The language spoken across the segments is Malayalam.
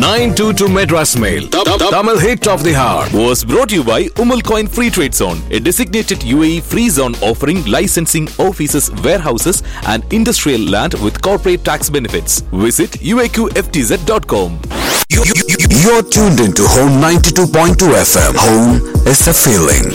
922 Madras Mail. Tamil hit of the hour. was brought to you by Umal Coin Free Trade Zone, a designated UAE free zone offering licensing offices, warehouses, and industrial land with corporate tax benefits. Visit uaqftz.com. You're tuned into Home 92.2 FM. Home is a feeling.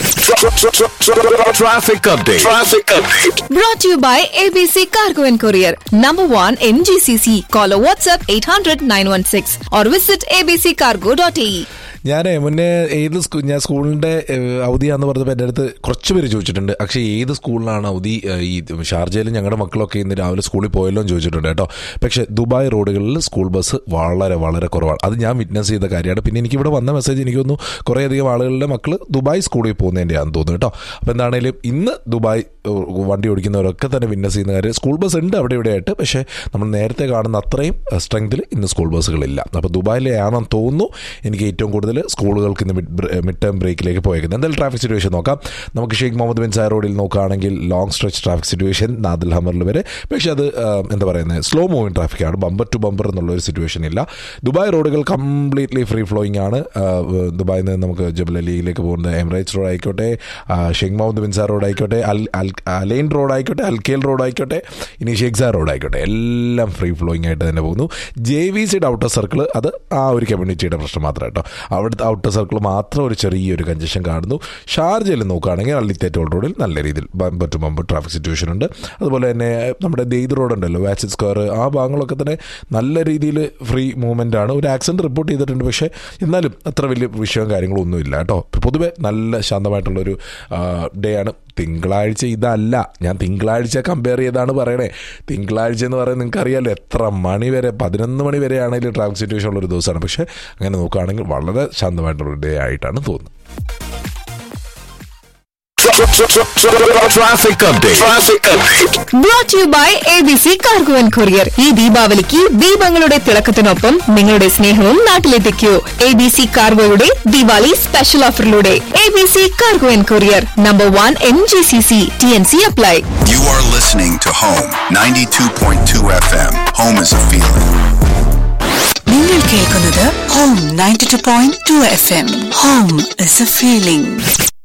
Traffic update. Traffic update. Brought to you by ABC Cargo and Courier. Number one in GCC. Call or WhatsApp 800 916 or visit abccargo.ae. ഞാൻ മുന്നേ ഏത് സ്കൂ ഞാൻ സ്കൂളിന്റെ ഏഹ്, അവധിയാന്ന് പറഞ്ഞപ്പോൾ എൻ്റെ അടുത്ത് കുറച്ച് പേര് ചോദിച്ചിട്ടുണ്ട് പക്ഷേ ഏത് സ്കൂളിലാണ് അവധി ഏഹ്, ഈ ഷാർജയിൽ ഞങ്ങളുടെ മക്കളൊക്കെ ഇന്ന് രാവിലെ സ്കൂളിൽ പോയല്ലോ എന്ന് ചോദിച്ചിട്ടുണ്ട് കേട്ടോ പക്ഷേ ദുബായ് റോഡുകളിൽ സ്കൂൾ ബസ് വളരെ വളരെ കുറവാണ് അത് ഞാൻ വിറ്റ്നസ് ചെയ്ത കാര്യമാണ് പിന്നെ എനിക്ക് ഇവിടെ വന്ന മെസ്സേജ് എനിക്ക് തോന്നുന്നു കുറേയധികം ആളുകളുടെ മക്കൾ ദുബായ് സ്കൂളിൽ പോകുന്നതിൻ്റെയാണെന്ന് തോന്നുന്നു കേട്ടോ അപ്പോൾ എന്താണേലും ഇന്ന് ദുബായ് ഏഹ്, വണ്ടി ഓടിക്കുന്നവരൊക്കെ തന്നെ വിറ്റ്നസ് ചെയ്യുന്ന കാര്യം സ്കൂൾ ബസ് ഉണ്ട് അവിടെ ഇവിടെ ആയിട്ട് പക്ഷേ നമ്മൾ നേരത്തെ കാണുന്ന അത്രയും സ്ട്രെങ്തിൽ ഇന്ന് സ്കൂൾ ബസ്സുകളില്ല അപ്പോൾ ദുബായിലെ ആണെന്ന് തോന്നുന്നു എനിക്ക് ഏറ്റവും കൂടുതൽ സ്കൂളുകൾക്ക് ഇന്ന് മിഡ് ടേം ബ്രേക്കിലേക്ക് പോയേക്കുന്നത് എന്തായാലും ട്രാഫിക് സിറ്റുവേഷൻ നോക്കാം നമുക്ക് ഷെയ്ഖ് മുഹമ്മദ് ബിൻ സാർ റോഡിൽ നോക്കുകയാണെങ്കിൽ ലോങ് സ്ട്രെച്ച് ട്രാഫിക് സിറ്റുവേഷൻ നാദിൽ ഹമറിൽ വരെ പക്ഷേ അത് ആ, എന്താ പറയുന്നത് സ്ലോ മൂവിങ് ട്രാഫിക്കാണ് ബമ്പർ ടു ബമ്പർ എന്നുള്ള ഒരു സിറ്റുവേഷൻ ഇല്ല ദുബായ് റോഡുകൾ കംപ്ലീറ്റ്ലി ഫ്രീ ഫ്ലോയിങ് ആണ് ആ, ദുബായിൽ നിന്ന് നമുക്ക് ജബൽ അലിയിലേക്ക് പോകുന്ന എമിറേറ്റ്സ് റോഡ് ആയിക്കോട്ടെ ആ, Sheikh Mohammed bin Zayed road ആയിക്കോട്ടെ അൽ അൽ അലൈൻ റോഡ് ആയിക്കോട്ടെ അൽക്കേൽ റോഡ് ആയിക്കോട്ടെ ഇനി ഷെയ്ഖ് സാർ റോഡ് ആയിക്കോട്ടെ എല്ലാം ഫ്രീ ഫ്ലോയിങ് ആയിട്ട് തന്നെ പോകുന്നു ജെ വി സിയുടെ ഔട്ടർ സർക്കിൾ അത് ആ ഒരു കമ്മ്യൂണിറ്റിയുടെ പ്രശ്നം മാത്രം കേട്ടോ അവിടുത്തെ ഔട്ടർ സർക്കിൾ മാത്രം ഒരു ചെറിയൊരു കഞ്ചഷൻ കാണുന്നു ഷാർജയിൽ നോക്കുകയാണെങ്കിൽ അള്ളിത്തേറ്റോൾ റോഡിൽ നല്ല രീതിയിൽ bumper to bumper traffic situation ഉണ്ട് അതുപോലെ തന്നെ നമ്മുടെ ദെയ്ത് റോഡ് ഉണ്ടല്ലോ വാച്ചിത് സ്ക്വയർ ആ ഭാഗങ്ങളൊക്കെ തന്നെ നല്ല രീതിയിൽ ഫ്രീ മൂവ്മെൻ്റ് ആണ് ഒരു ആക്സിഡൻറ്റ് റിപ്പോർട്ട് ചെയ്തിട്ടുണ്ട് പക്ഷേ എന്നാലും അത്ര വലിയ വിഷയവും കാര്യങ്ങളും ഒന്നുമില്ല കേട്ടോ പൊതുവെ നല്ല ശാന്തമായിട്ടുള്ളൊരു ഡേ ആണ് തിങ്കളാഴ്ച ഇതല്ല ഞാൻ തിങ്കളാഴ്ച കമ്പയർ ചെയ്താണ് പറയണേ തിങ്കളാഴ്ച എന്ന് പറയുന്നത് നിങ്ങൾക്ക് അറിയാമല്ലോ എത്ര മണി വരെ പതിനൊന്ന് മണി വരെ ആണെങ്കിലും ട്രാഫിക് സിറ്റുവേഷൻ ഉള്ള ഒരു ദിവസമാണ് പക്ഷേ അങ്ങനെ നോക്കുകയാണെങ്കിൽ വളരെ ശാന്തമായിട്ടുള്ള ഡേ ആയിട്ടാണ് തോന്നുന്നത് Traffic update. Traffic update. Brought to you by ABC Cargo and Courier. ഈ ദീപാവലിക്ക് ദീപങ്ങളുടെ തിളക്കത്തിനൊപ്പം നിങ്ങളുടെ സ്നേഹവും നാട്ടിലെത്തിക്കൂ എ ബി സി കാർഗോയുടെ ദിവാലി സ്പെഷ്യൽ ഓഫറിലൂടെ A B C cargo and courier number one N G C C T N C apply You are listening to Home 92.2 FM. Home is a feeling. നിങ്ങൾ കേൾക്കുന്നത് home ninety two point two F M home is a feeling